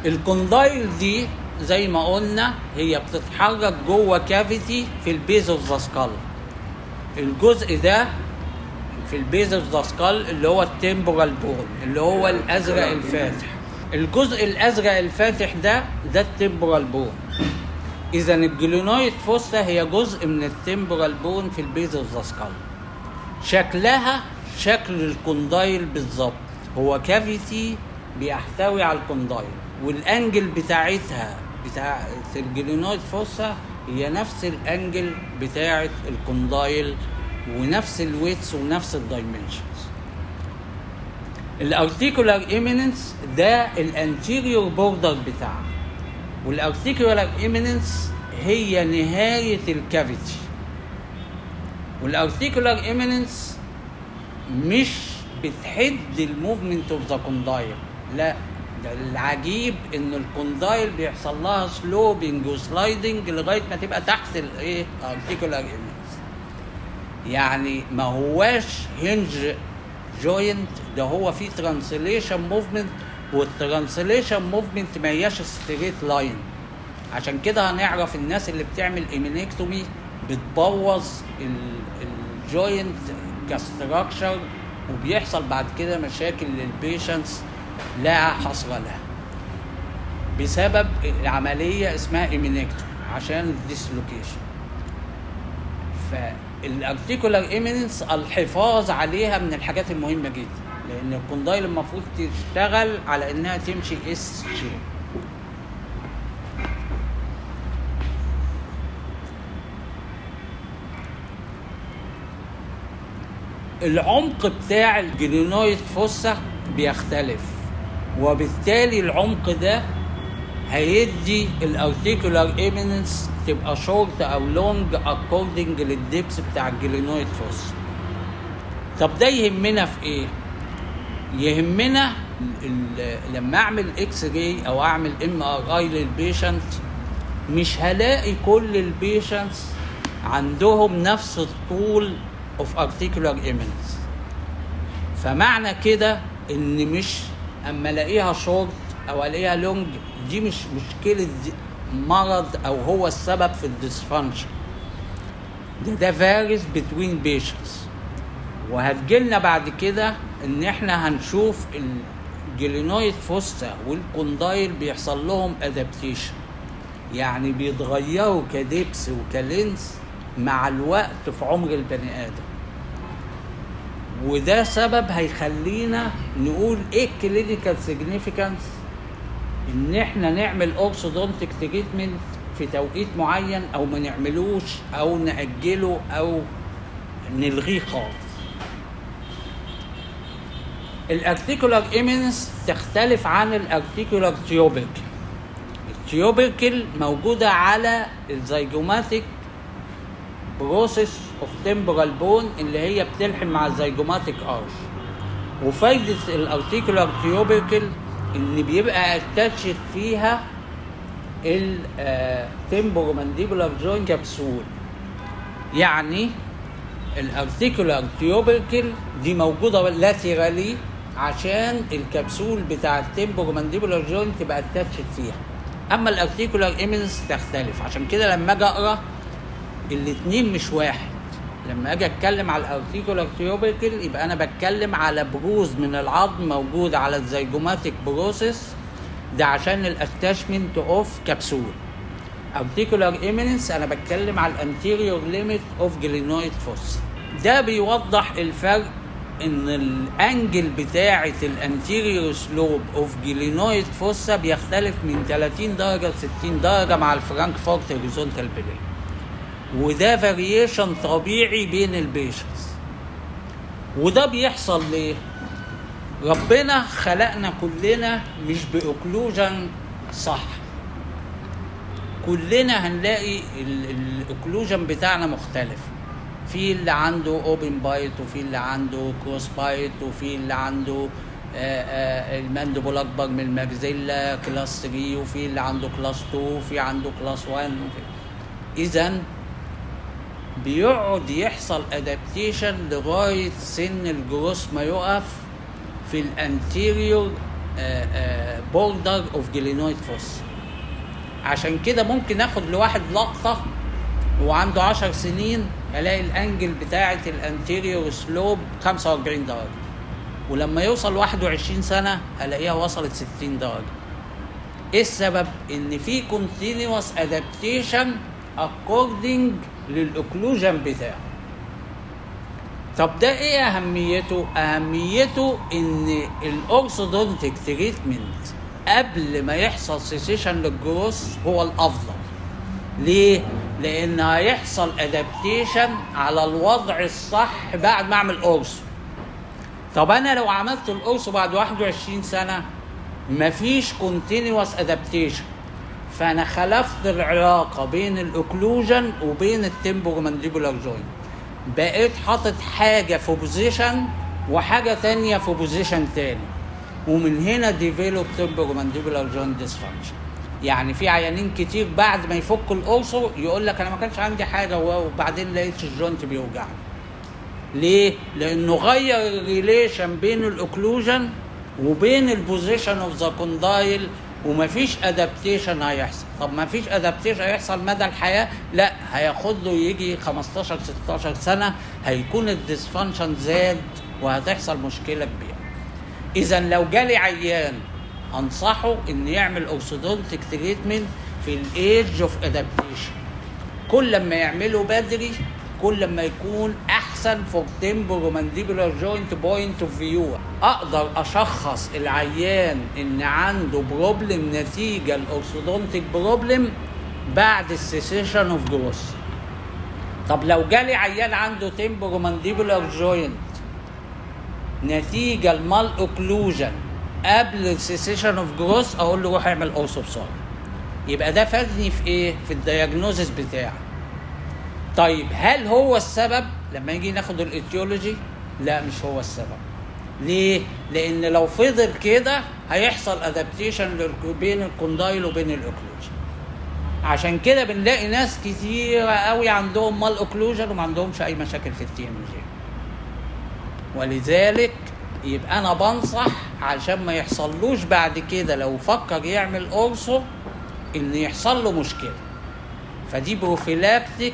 الكوندايل دي زي ما قلنا هي بتتحرك جوه كافيتي في البيز اوف ذا سكال الجزء ده في البيز اوف ذا سكال اللي هو التمبورال بون اللي هو الازرق الفاتح الجزء الازرق الفاتح ده ده التمبورال بون اذا الجلينويد فوسا هي جزء من التمبورال بون في البيز اوف ذا سكال شكلها شكل الكوندايل بالظبط هو كافيتي بيحتوي على الكوندايل والانجل بتاعتها بتاع الجلينويد فوسا هي نفس الانجل بتاعت الكوندايل ونفس الويتس ونفس الدايمنشنز الارتيكولار ايميننس ده الانتيريور بوردر بتاعها والارتيكولار ايميننس هي نهايه الكافيتي والارتيكولار ايميننس مش بتحد الموفمنت اوف ذا كوندايل لا ده العجيب ان الكوندايل بيحصل لها سلوبنج وسلايدنج لغايه ما تبقى تحت الايه ارتيكولار ايميننس يعني ما هواش هنج جوينت ده هو فيه ترانسليشن موفمنت والترانسليشن موفمنت ما هياش ستريت لاين عشان كده هنعرف الناس اللي بتعمل ايمينكتومي بتبوظ الجوينت كستراكشر وبيحصل بعد كده مشاكل للبيشنتس لا حصر لها بسبب عملية اسمها ايمينكتومي عشان الديسلوكيشن فالارتيكولار ايميننس الحفاظ عليها من الحاجات المهمة جدا لان الكوندايل المفروض تشتغل على انها تمشي اس شيب العمق بتاع الجلينويد فوسا بيختلف وبالتالي العمق ده هيدي الارتيكولار ايميننس تبقى شورت او لونج اكوردنج للدبس بتاع الجلينويد فوسا طب ده يهمنا في ايه يهمنا لما اعمل اكس راي او اعمل ام ار اي للبيشنت مش هلاقي كل البيشنتس عندهم نفس الطول اوف ارتيكولار ايمينس فمعنى كده ان مش اما الاقيها شورت او الاقيها لونج دي مش مشكله مرض او هو السبب في الديسفانكشن ده ده فارس بتوين بيشنتس وهتجيلنا بعد كده ان احنا هنشوف الجلينويد فوستا والكوندايل بيحصل لهم ادابتيشن يعني بيتغيروا كدبس وكلينس مع الوقت في عمر البني ادم وده سبب هيخلينا نقول ايه الكلينيكال سيجنيفيكانس ان احنا نعمل اورثودونتيك تريتمنت في توقيت معين او ما نعملوش او ناجله او نلغيه خالص الارتيكولار ايمينس تختلف عن الارتيكولار تيوبركل التيوبركل موجودة على الزيجوماتيك بروسيس اوف تمبرال بون اللي هي بتلحم مع الزيجوماتيك ارش وفايدة الارتيكولار تيوبركل ان بيبقى اتاتشت فيها التمبرو مانديبولار جوين كبسول يعني الارتيكولار تيوبركل دي موجوده لاترالي عشان الكبسول بتاع التمبرو مانديبولار جوين تبقى اتاتشت فيها اما الارتيكولار ايمنس تختلف عشان كده لما اجي اقرا الاثنين مش واحد لما اجي اتكلم على الارتيكولار تيوبركل يبقى انا بتكلم على بروز من العظم موجود على الزيجوماتيك بروسيس ده عشان الاتاشمنت اوف كبسول ارتيكولار ايميننس انا بتكلم على الانتيريور ليميت اوف جلينويد فوس ده بيوضح الفرق ان الانجل بتاعه الانتيريور سلوب اوف جلينويد فوسا بيختلف من 30 درجه ل 60 درجه مع الفرانكفورت هوريزونتال بلين وده فاريشن طبيعي بين البيشنز وده بيحصل ليه ربنا خلقنا كلنا مش باوكلوجن صح كلنا هنلاقي الاوكلوجن بتاعنا مختلف في اللي عنده اوبن بايت وفي اللي عنده كروس بايت وفي اللي عنده الماندبل اكبر من المجزله كلاس 3 وفي اللي عنده كلاس 2 وفي عنده كلاس 1 اذا بيقعد يحصل ادابتيشن لغايه سن الجروس ما يقف في الانتيريور بوردر اوف جلينويد فوس عشان كده ممكن اخد لواحد لقطه وعنده 10 سنين الاقي الانجل بتاعه الانتيريور سلوب 45 درجه ولما يوصل 21 سنه الاقيها وصلت 60 درجه ايه السبب ان في كونتينوس ادابتيشن اكوردنج للاوكلوجن بتاعه طب ده ايه اهميته اهميته ان الاورثودونتيك تريتمنت قبل ما يحصل سيسيشن للجروس هو الافضل ليه لان هيحصل ادابتيشن على الوضع الصح بعد ما اعمل اورثو طب انا لو عملت الاورثو بعد 21 سنه مفيش كونتينوس ادابتيشن فانا خلفت العلاقه بين الاوكلوجن وبين التمبور مانديبولار جوينت بقيت حاطط حاجه في بوزيشن وحاجه تانية في بوزيشن تاني ومن هنا ديفلوب تمبور مانديبولار جوينت ديسفانكشن يعني في عيانين كتير بعد ما يفكوا الاورثو يقول لك انا ما كانش عندي حاجه وبعدين لقيت الجوينت بيوجعني ليه؟ لانه غير الريليشن بين الاوكلوجن وبين البوزيشن اوف ذا كوندايل ومفيش ادابتيشن هيحصل طب مفيش ادابتيشن هيحصل مدى الحياه لا هياخد له يجي 15 16 سنه هيكون الديسفانكشن زاد وهتحصل مشكله كبيره اذا لو جالي عيان انصحه ان يعمل اورثودونتيك تريتمنت في الايدج اوف ادابتيشن كل ما يعمله بدري كل ما يكون احسن فور تمبر مانديبولار جوينت بوينت اوف فيو اقدر اشخص العيان ان عنده بروبلم نتيجه الاورثودونتيك بروبلم بعد السيسيشن اوف جروس طب لو جالي عيان عنده تمبر مانديبولار جوينت نتيجه المال اوكلوجن قبل السيسيشن اوف جروس اقول له روح اعمل اورثو بسرعه يبقى ده فادني في ايه في الدياجنوزس بتاعي طيب هل هو السبب لما يجي ناخد الايتيولوجي لا مش هو السبب ليه لان لو فضل كده هيحصل ادابتيشن بين الكوندايل وبين الاوكلوجن عشان كده بنلاقي ناس كتيرة قوي عندهم مال اوكلوجن وما عندهمش اي مشاكل في التي ام جي ولذلك يبقى انا بنصح عشان ما يحصلوش بعد كده لو فكر يعمل اورثو ان يحصل له مشكله فدي بروفيلاكتيك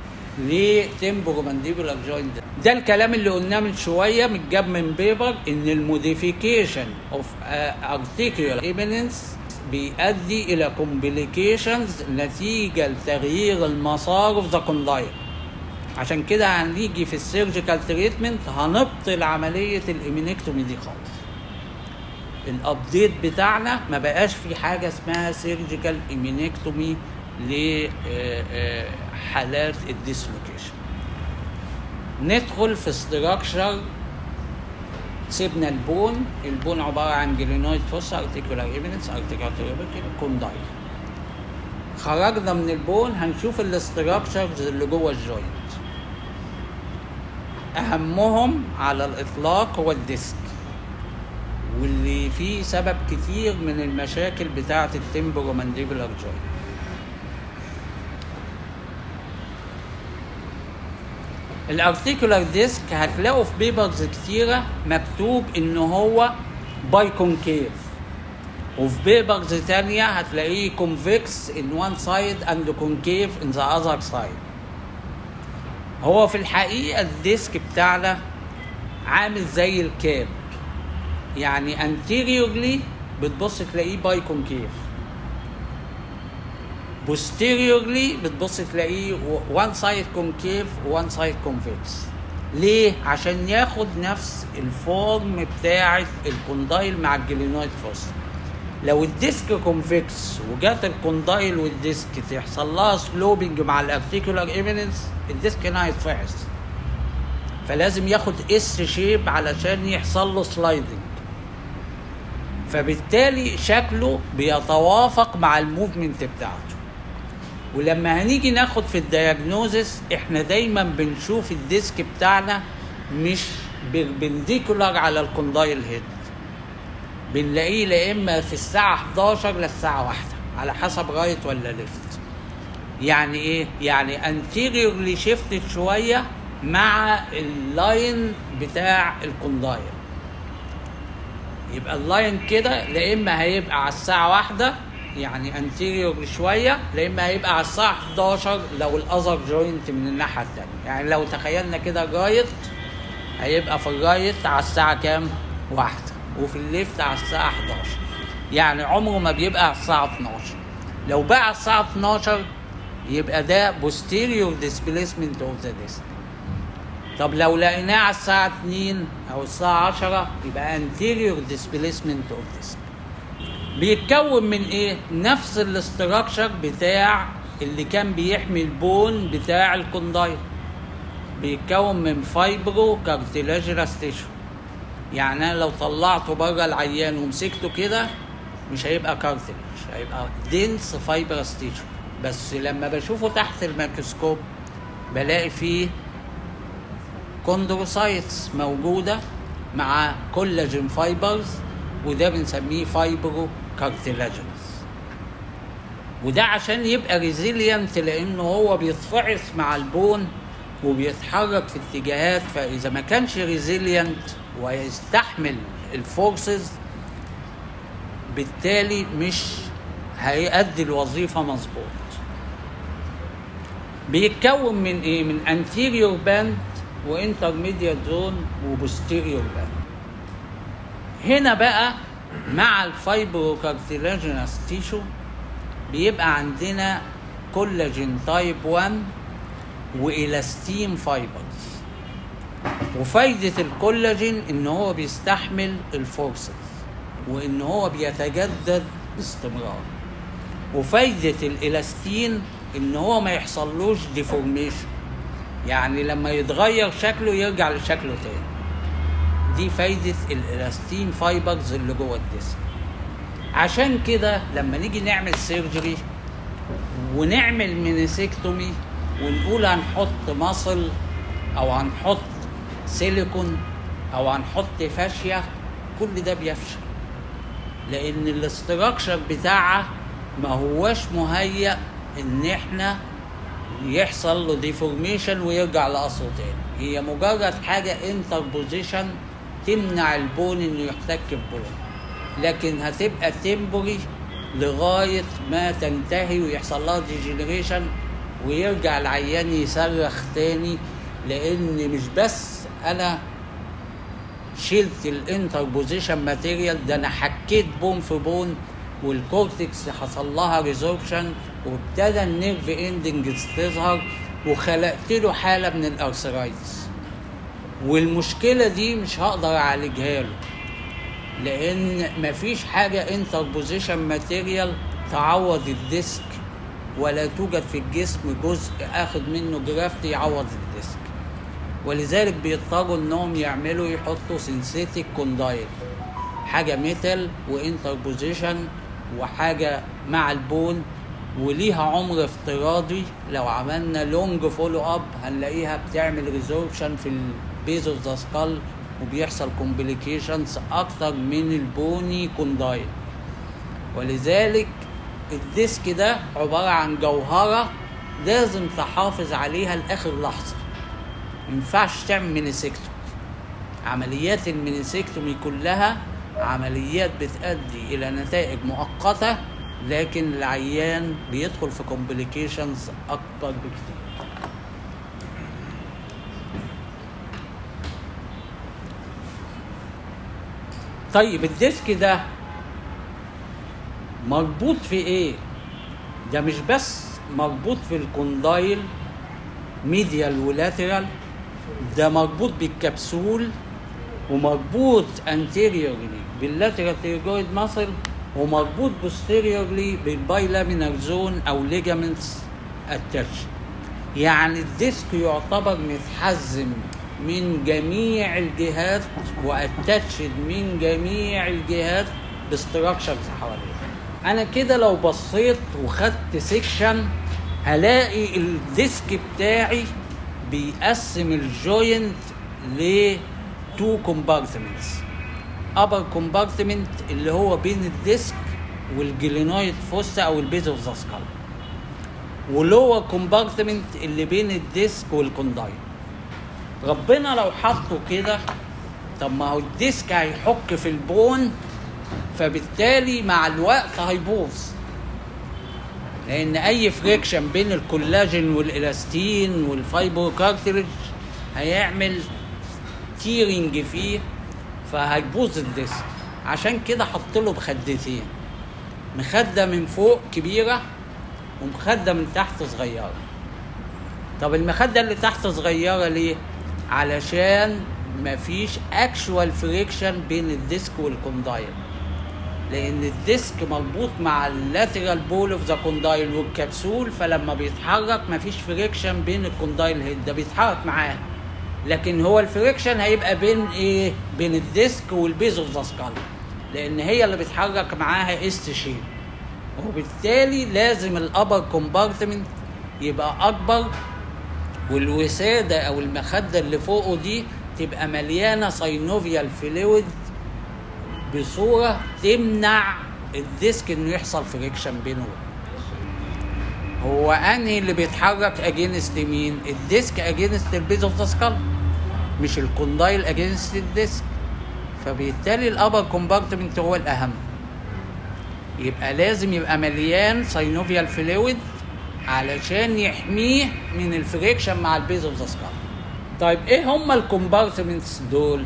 لتمبرو مانديبولار جوينت ده الكلام اللي قلناه من شويه متجاب من بيبر ان الموديفيكيشن اوف ارتيكولار ايميننس بيؤدي الى كومبليكيشنز نتيجه لتغيير المسار اوف ذا كوندايل عشان كده هنيجي في السيرجيكال تريتمنت هنبطل عمليه الايمينكتومي دي خالص الابديت بتاعنا ما بقاش في حاجه اسمها سيرجيكال ايمينكتومي لحالات الديسلوكيشن ندخل في استراكشر سيبنا البون البون عبارة عن جلينويد فوسا ارتيكولار ايميننس ارتيكولار كوندايل خرجنا من البون هنشوف الاستراكشرز اللي جوه الجوينت اهمهم على الاطلاق هو الديسك واللي فيه سبب كتير من المشاكل بتاعه التمبرو مانديبولار جوينت الارتيكولار ديسك هتلاقوا في بيبرز كتيرة مكتوب ان هو باي كونكيف وفي بيبرز تانية هتلاقيه كونفكس ان وان سايد اند كونكيف ان ذا اذر سايد هو في الحقيقة الديسك بتاعنا عامل زي الكاب يعني anteriorly بتبص تلاقيه باي كونكيف posteriorly بتبص تلاقيه وان سايد كونكيف وان سايد كونفكس ليه؟ عشان ياخد نفس الفورم بتاعة الكوندايل مع الجلينويد فوس لو الديسك كونفكس وجات الكوندايل والديسك تحصل لها سلوبنج مع الارتيكولار ايميننس الديسك هنا هيتفحص فلازم ياخد اس شيب علشان يحصل له سلايدنج فبالتالي شكله بيتوافق مع الموفمنت بتاعته ولما هنيجي ناخد في الدياجنوزس احنا دايما بنشوف الديسك بتاعنا مش بنديكولار على الكوندايل هيد بنلاقيه لا اما في الساعه 11 للساعه 1 على حسب رايت ولا ليفت يعني ايه يعني انتيريورلي شيفتد شويه مع اللاين بتاع الكوندايل يبقى اللاين كده لا اما هيبقى على الساعه واحدة يعني انتيريور شويه لا اما هيبقى على الساعه 11 لو الاذر جوينت من الناحيه الثانيه يعني لو تخيلنا كده رايت هيبقى في الرايت على الساعه كام واحدة وفي الليفت على الساعه 11 يعني عمره ما بيبقى على الساعه 12 لو بقى على الساعه 12 يبقى ده posterior displacement of the disc طب لو لقيناه على الساعة 2 أو الساعة 10 يبقى anterior displacement of disc بيتكون من إيه؟ نفس الاستراكشر بتاع اللي كان بيحمي البون بتاع الكوندايل بيتكون من فايبرو كارتلاجينس تيشو يعني أنا لو طلعته بره العيان ومسكته كده مش هيبقى كارتلج هيبقى دينس فايبرس تيشو بس لما بشوفه تحت الميكروسكوب بلاقي فيه كوندروسايتس موجودة مع كولاجين فايبرز وده بنسميه فايبرو كارتلاجينس وده عشان يبقى ريزيلينت لانه هو بيتفعص مع البون وبيتحرك في اتجاهات فاذا ما كانش ريزيلينت ويستحمل الفورسز بالتالي مش هيأدي الوظيفة مظبوط بيتكون من ايه من anterior band وانترميديت زون وبوستيريور باند هنا بقى مع الفايبرو كارتلاجينس تيشو بيبقى عندنا كولاجين تايب 1 والاستين فايبرز وفايدة الكولاجين ان هو بيستحمل الفورسز وان هو بيتجدد باستمرار وفايدة الالاستين ان هو ما يحصلوش ديفورميشن يعني لما يتغير شكله يرجع لشكله تاني دي فايدة الالاستين فايبرز اللي جوه الجسم عشان كده لما نيجي نعمل سيرجري ونعمل مينيسكتومي ونقول هنحط مصل او هنحط سيليكون او هنحط فاشية كل ده بيفشل لان الاستراكشر بتاعها ما هوش مهيأ ان احنا يحصل له ديفورميشن ويرجع لاصله تاني هي مجرد حاجه انتر بوزيشن تمنع البون انه يحتك ببون لكن هتبقى تمبوري لغايه ما تنتهي ويحصل لها ديجنريشن ويرجع العيان يصرخ تاني لان مش بس انا شلت الانتر بوزيشن ماتيريال ده انا حكيت بون في بون والكورتكس حصل لها ريزوربشن وابتدى النيرف اندنجز تظهر وخلقت له حاله من الارثرايتس والمشكله دي مش هقدر اعالجها له لان مفيش حاجه انتر بوزيشن ماتيريال تعوض الديسك ولا توجد في الجسم جزء اخد منه جرافت يعوض الديسك ولذلك بيضطروا انهم يعملوا يحطوا سينثيتيك كوندايل حاجه ميتال وانتر بوزيشن وحاجه مع البون وليها عمر افتراضي لو عملنا لونج فولو اب هنلاقيها بتعمل ريزوربشن في البيز اوف ذا سكال وبيحصل كومبليكيشنز اكتر من البوني كوندايل ولذلك الديسك ده عباره عن جوهره لازم تحافظ عليها لاخر لحظه مينفعش تعمل مينيسكتومي عمليات المينيسكتومي كلها عمليات بتؤدي الى نتائج مؤقته لكن العيان بيدخل في كومبليكيشنز اكبر بكتير طيب الديسك ده مربوط في ايه ده مش بس مربوط في الكوندايل ميديال ولاترال ده مربوط بالكبسول ومربوط انتيريورلي باللاترال تيرجويد ماسل ومربوط بوستيريورلي بالبايلامينال زون او ليجامنتس اتاتش يعني الديسك يعتبر متحزم من جميع الجهات واتاتشد من جميع الجهات باستراكشرز حواليه انا كده لو بصيت وخدت سيكشن هلاقي الديسك بتاعي بيقسم الجوينت ل تو كومبارتمنتس ابر كومبارتمنت اللي هو بين الديسك والجلينويد فوسا او البيز اوف ذا سكال ولور كومبارتمنت اللي بين الديسك والكوندايل ربنا لو حطه كده طب ما هو الديسك هيحك في البون فبالتالي مع الوقت هيبوظ لان اي فريكشن بين الكولاجين والالاستين والفايبر كارتريج هيعمل تيرنج فيه فهيبوظ الديسك عشان كده حط له بخدتين مخده من فوق كبيره ومخده من تحت صغيره طب المخده اللي تحت صغيره ليه علشان مفيش اكشوال فريكشن بين الديسك والكوندايل لان الديسك مربوط مع اللاترال بول اوف ذا كوندايل والكبسول فلما بيتحرك مفيش فريكشن بين الكوندايل هيد ده بيتحرك معاه لكن هو الفريكشن هيبقى بين ايه بين الديسك والبيز اوف ذا سكال لان هي اللي بيتحرك معاها ايست شيب وبالتالي لازم الابر كومبارتمنت يبقى اكبر والوساده او المخده اللي فوقه دي تبقى مليانه ساينوفيال فلويد بصوره تمنع الديسك انه يحصل فريكشن بينه هو انهي اللي بيتحرك اجينست مين الديسك اجينست البيز اوف ذا سكال مش الكوندايل اجينست الديسك فبالتالي الابر كومبارتمنت هو الاهم يبقى لازم يبقى مليان ساينوفيال فلويد علشان يحميه من الفريكشن مع البيز اوف ذا سكال طيب ايه هما الكومبارتمنتس دول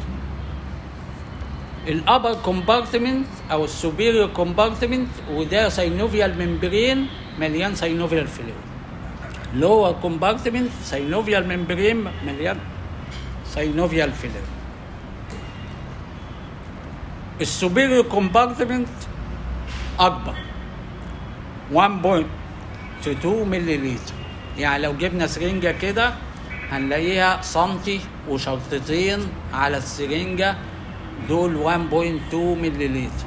الابر كومبارتمنت او السوبيريور كومبارتمنت وده ساينوفيال ممبرين مليان ساينوفيال فلويد لور كومبارتمنت ساينوفيال ممبرين مليان ساينوفيال فلويد السوبيريور كومبارتمنت اكبر 1.2 ملليلتر يعني لو جبنا سرنجة كده هنلاقيها سنتي وشرطتين على السرنجة دول 1.2 ملليلتر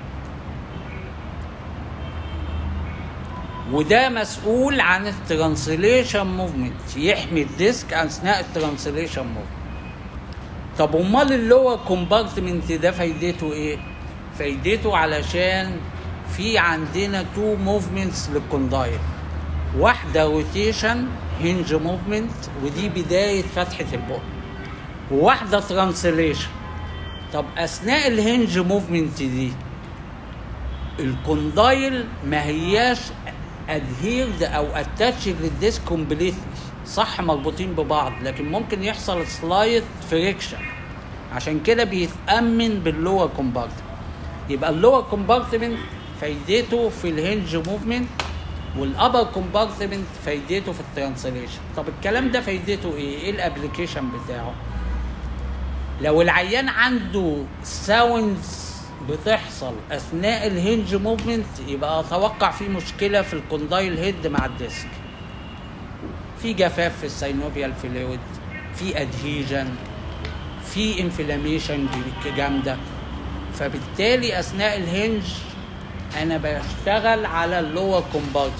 وده مسؤول عن الترانسليشن موفمنت يحمي الديسك اثناء الترانسليشن موفمنت طب امال اللور كومبارتمنت ده فايدته ايه فايدته علشان في عندنا تو موفمنتس للكوندايل واحده روتيشن هنج موفمنت ودي بدايه فتحه البق وواحده ترانسليشن طب اثناء الهنج موفمنت دي الكوندايل ما هياش ادهيرد او اتاتش للديسك كومبليتلي صح مربوطين ببعض لكن ممكن يحصل سلايت فريكشن عشان كده بيتامن باللور كومبارتمنت يبقى اللور كومبارتمنت فايدته في الهنج موفمنت والابر كومبارتمنت فايدته في الترانسليشن طب الكلام ده فايدته ايه ايه الابلكيشن بتاعه لو العيان عنده ساوندز بتحصل اثناء الهنج موفمنت يبقى اتوقع في مشكله في الكوندايل هيد مع الديسك في جفاف في الساينوفيال فلويد في ادهيجن في انفلاميشن جامده فبالتالي اثناء الهنج انا بشتغل على اللور كومبارتمنت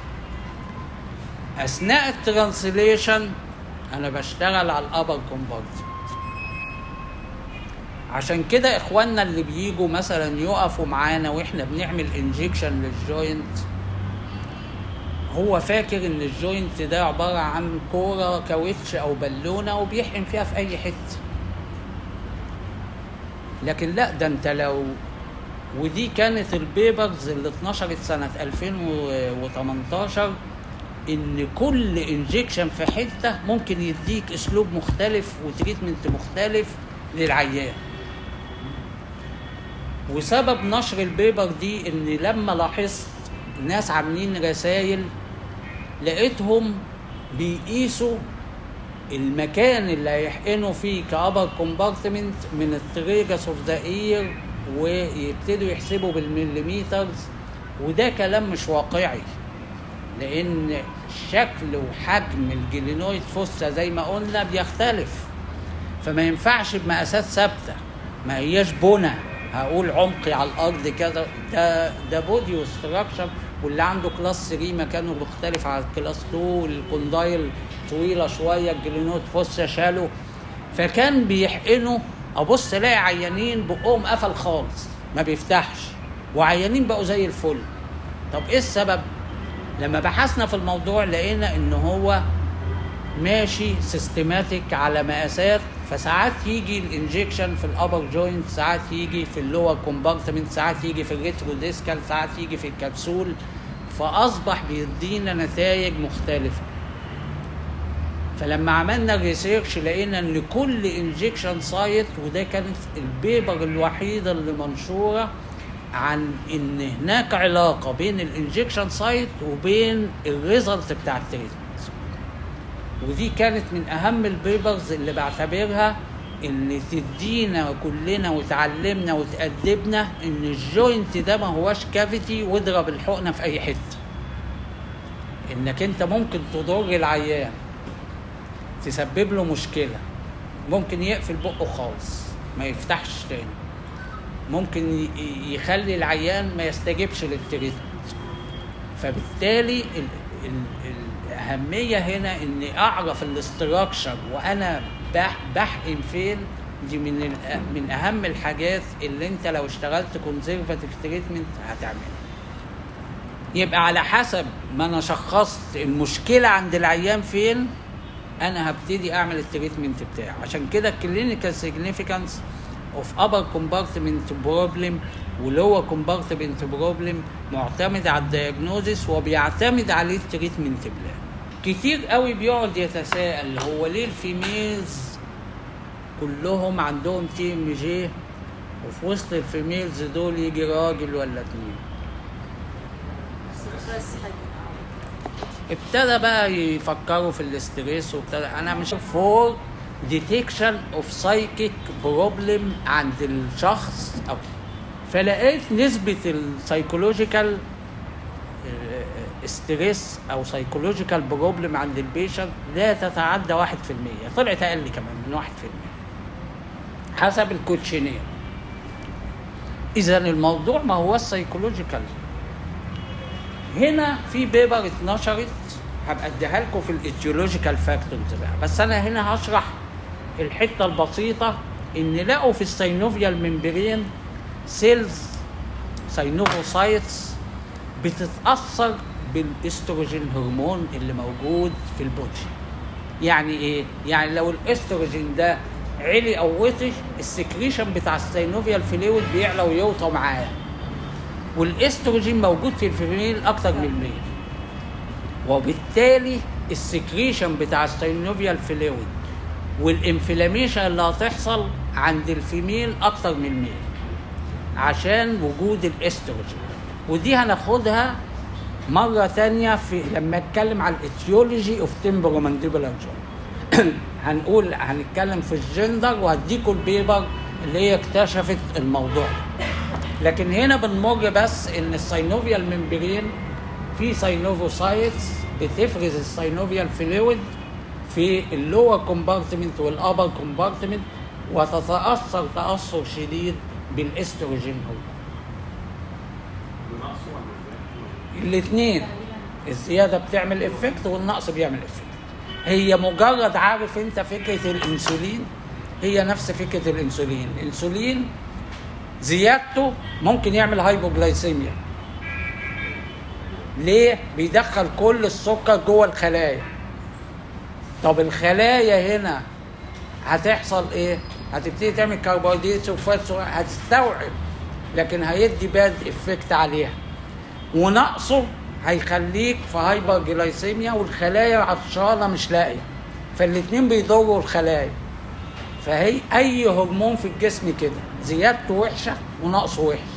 اثناء الترانسليشن انا بشتغل على الابر كومبارتمنت عشان كده اخواننا اللي بيجوا مثلا يقفوا معانا واحنا بنعمل انجكشن للجوينت هو فاكر ان الجوينت ده عباره عن كوره كاوتش او بالونه وبيحقن فيها في اي حته لكن لا ده انت لو ودي كانت البيبرز اللي اتنشرت سنة 2018 ان كل انجكشن في حتة ممكن يديك اسلوب مختلف وتريتمنت مختلف للعيان وسبب نشر البيبر دي ان لما لاحظت ناس عاملين رسائل لقيتهم بيقيسوا المكان اللي هيحقنوا فيه كابر كومبارتمنت من التريجس اوف ذا اير ويبتدوا يحسبوا بالمليمترز وده كلام مش واقعي لان شكل وحجم الجلينويد فوسا زي ما قلنا بيختلف فما ينفعش بمقاسات ثابته ما هياش بنى هقول عمقي على الارض كذا ده ده بودي وستراكشر واللي عنده كلاس 3 مكانه مختلف على كلاس 2 الكوندايل طويله شويه الجلينويد فوسا شالوا فكان بيحقنوا ابص الاقي عيانين بقهم قفل خالص ما بيفتحش وعيانين بقوا زي الفل طب ايه السبب لما بحثنا في الموضوع لقينا ان هو ماشي سيستماتيك على مقاسات فساعات يجي الانجكشن في الابر جوينت ساعات يجي في اللور كومبارتمنت ساعات يجي في الريترو ديسكال ساعات يجي في الكبسول فاصبح بيدينا نتائج مختلفه فلما عملنا ريسيرش لقينا ان كل انجكشن سايت وده كانت البيبر الوحيده اللي منشوره عن ان هناك علاقه بين الانجكشن سايت وبين الريزلت بتاع التريتمنت ودي كانت من اهم البيبرز اللي بعتبرها اللي تدينا كلنا وتعلمنا وتأدبنا ان الجوينت ده ما هوش كافيتي واضرب الحقنه في اي حته انك انت ممكن تضر العيان تسبب له مشكله ممكن يقفل بقه خالص ما يفتحش تاني ممكن ي- يخلي العيان ما يستجيبش للتريتمنت فبالتالي ال ال الاهميه هنا اني اعرف الاستراكشر وانا بح بحقن فين دي من ال- من اهم الحاجات اللي انت لو اشتغلت كونزرفاتيف تريتمنت هتعملها يبقى على حسب ما انا شخصت المشكله عند العيان فين انا هبتدي اعمل التريتمنت بتاعي عشان كده الكلينيكال سيجنيفيكانس اوف ابر كومبارتمنت بروبلم ولور كومبارتمنت بروبلم معتمد على الدياجنوزس وبيعتمد عليه التريتمنت بلان كتير قوي بيقعد يتساءل هو ليه الفيميلز كلهم عندهم تي ام جي وفي وسط الفيميلز دول يجي راجل ولا اتنين ستريس ابتدى بقى يفكروا في الاستريس وابتدى انا مش فور ديتكشن اوف سايكيك بروبلم عند الشخص او فلقيت نسبة السايكولوجيكال ستريس او سايكولوجيكال بروبلم عند البيشنت لا تتعدى 1% طلعت اقل كمان من 1% حسب الكوتشينير اذا الموضوع ما هو السايكولوجيكال هنا في بيبر اتنشرت هبقى اديها لكم في الايديولوجيكال فاكتورز بقى بس انا هنا هشرح الحته البسيطه ان لقوا في السينوفيال ممبرين سيلز ساينوفوسايتس بتتاثر بالاستروجين هرمون اللي موجود في البودي يعني ايه يعني لو الاستروجين ده علي او وطي السكريشن بتاع السينوفيال فلويد بيعلى ويوطى معاه والاستروجين موجود في الفيميل اكتر من الميل وبالتالي السكريشن بتاع السينوفيال فلويد والانفلاميشن اللي هتحصل عند الفيميل اكتر من الميل عشان وجود الاستروجين ودي هناخدها مرة تانية في لما اتكلم على الايتيولوجي اوف تمبرومانديبولار جوينت هنقول هنتكلم في الجندر وهديكوا البيبر اللي هي اكتشفت الموضوع ده لكن هنا بنمر بس ان السينوفيال ممبرين في ساينوفوسايتس بتفرز السينوفيال فلويد في اللور كومبارتمنت والابر كومبارتمنت وتتاثر تاثر شديد بالاستروجين هرمون الاثنين الزياده بتعمل افكت والنقص بيعمل افكت هي مجرد عارف انت فكره الانسولين هي نفس فكره الانسولين الانسولين زيادته ممكن يعمل هايبوجلايسيميا ليه بيدخل كل السكر جوه الخلايا طب الخلايا هنا هتحصل ايه هتبتدي تعمل كربوهيدرات وفات هتستوعب لكن هيدي باد افكت عليها ونقصه هيخليك في هايبر جلايسيميا والخلايا عطشانه مش لاقيه فالاتنين بيضروا الخلايا فهي اي هرمون في الجسم كده زيادته وحشه ونقصه وحش